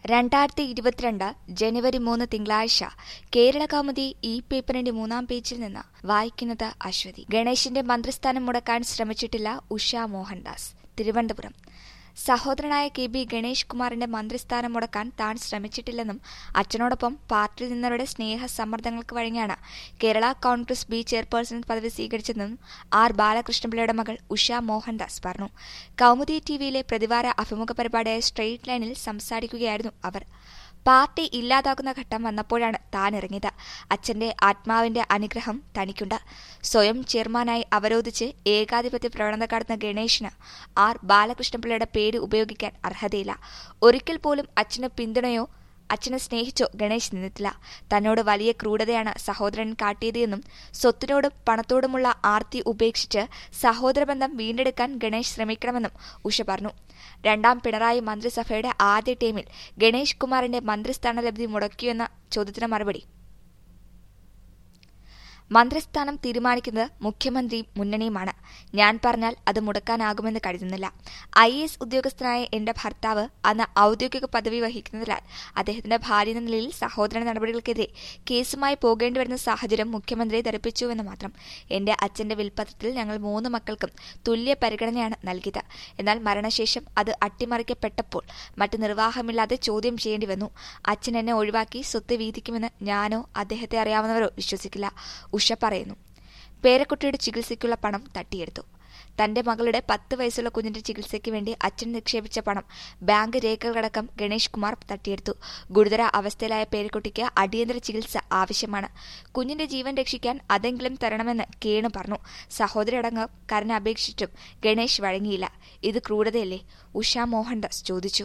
രണ്ടായിരത്തി ഇരുപത്തിരണ്ട് ജനുവരി മൂന്ന് തിങ്കളാഴ്ച കേരള കൗമുദി ഈ പേപ്പറിന്റെ മൂന്നാം പേജിൽ നിന്ന് വായിക്കുന്നത് അശ്വതി ഗണേശിന്റെ മന്ത്രിസ്ഥാനം മുടക്കാൻ ശ്രമിച്ചിട്ടില്ല ഉഷ മോഹൻദാസ് തിരുവനന്തപുരം സഹോദരനായ കെ ബി ഗണേഷ് കുമാറിന്റെ മന്ത്രിസ്ഥാനം മുടക്കാൻ താൻ ശ്രമിച്ചിട്ടില്ലെന്നും അച്ഛനോടൊപ്പം പാർട്ടിയിൽ നിന്നവരുടെ സ്നേഹ സമ്മർദ്ദങ്ങൾക്ക് വഴങ്ങിയാണ് കേരള കോൺഗ്രസ് ബി ചെയർപേഴ്സൺ പദവി സ്വീകരിച്ചതെന്നും ആർ ബാലകൃഷ്ണപിള്ളയുടെ മകൾ ഉഷ മോഹൻദാസ് പറഞ്ഞു കൗമുദി ടിവിയിലെ പ്രതിവാര അഭിമുഖ പരിപാടിയായ സ്ട്രെയിറ്റ് ലൈനിൽ സംസാരിക്കുകയായിരുന്നു അവർ പാർട്ടി ഇല്ലാതാക്കുന്ന ഘട്ടം വന്നപ്പോഴാണ് താൻ ഇറങ്ങിയത് അച്ഛന്റെ ആത്മാവിന്റെ അനുഗ്രഹം തനിക്കുണ്ട് സ്വയം ചെയർമാനായി അവരോധിച്ച് ഏകാധിപത്യ പ്രവണത കാട്ടുന്ന ഗണേഷിന് ആർ ബാലകൃഷ്ണപിള്ളയുടെ പേര് ഉപയോഗിക്കാൻ അർഹതയില്ല ഒരിക്കൽ പോലും അച്ഛന് പിന്തുണയോ അച്ഛനെ സ്നേഹിച്ചോ ഗണേശ് നിന്നിട്ടില്ല തന്നോട് വലിയ ക്രൂരതയാണ് സഹോദരൻ കാട്ടിയതെന്നും സ്വത്തിനോടും പണത്തോടുമുള്ള ആർത്തി ഉപേക്ഷിച്ച് സഹോദരബന്ധം വീണ്ടെടുക്കാൻ ഗണേശ് ശ്രമിക്കണമെന്നും ഉഷ പറഞ്ഞു രണ്ടാം പിണറായി മന്ത്രിസഭയുടെ ആദ്യ ടീമിൽ ഗണേഷ് കുമാറിന്റെ മന്ത്രിസ്ഥാന ലബ്ധി മുടക്കിയെന്ന ചോദ്യത്തിന് മറുപടി മന്ത്രിസ്ഥാനം തീരുമാനിക്കുന്നത് മുഖ്യമന്ത്രിയും മുന്നണിയുമാണ് ഞാൻ പറഞ്ഞാൽ അത് മുടക്കാനാകുമെന്ന് കരുതുന്നില്ല ഐ എസ് ഉദ്യോഗസ്ഥനായ എന്റെ ഭർത്താവ് അന്ന് ഔദ്യോഗിക പദവി വഹിക്കുന്നതിനാൽ അദ്ദേഹത്തിന്റെ ഭാര്യ എന്ന നിലയിൽ സഹോദര നടപടികൾക്കെതിരെ കേസുമായി പോകേണ്ടി വരുന്ന സാഹചര്യം മുഖ്യമന്ത്രിയെ ധരിപ്പിച്ചുവെന്ന് മാത്രം എന്റെ അച്ഛന്റെ വിൽപ്പത്രത്തിൽ ഞങ്ങൾ മൂന്ന് മക്കൾക്കും തുല്യ പരിഗണനയാണ് നൽകിയത് എന്നാൽ മരണശേഷം അത് അട്ടിമറിക്കപ്പെട്ടപ്പോൾ മറ്റ് നിർവാഹമില്ലാതെ ചോദ്യം ചെയ്യേണ്ടി വന്നു അച്ഛൻ എന്നെ ഒഴിവാക്കി സ്വത്ത് വീതിക്കുമെന്ന് ഞാനോ അദ്ദേഹത്തെ അറിയാവുന്നവരോ വിശ്വസിക്കില്ല ഉഷ പറയുന്നു പേരക്കുട്ടിയുടെ ചികിത്സയ്ക്കുള്ള പണം തട്ടിയെടുത്തു തന്റെ മകളുടെ പത്ത് വയസ്സുള്ള കുഞ്ഞിന്റെ ചികിത്സയ്ക്ക് വേണ്ടി അച്ഛൻ നിക്ഷേപിച്ച പണം ബാങ്ക് രേഖകളടക്കം ഗണേഷ് കുമാർ തട്ടിയെടുത്തു ഗുരുതര അവസ്ഥയിലായ പേരക്കുട്ടിക്ക് അടിയന്തര ചികിത്സ ആവശ്യമാണ് കുഞ്ഞിന്റെ ജീവൻ രക്ഷിക്കാൻ അതെങ്കിലും തരണമെന്ന് കേണു പറഞ്ഞു സഹോദരടങ്ങ് കരഞ്ഞപേക്ഷിച്ചിട്ടും ഗണേഷ് വഴങ്ങിയില്ല ഇത് ക്രൂരതയല്ലേ ഉഷ മോഹൻദാസ് ചോദിച്ചു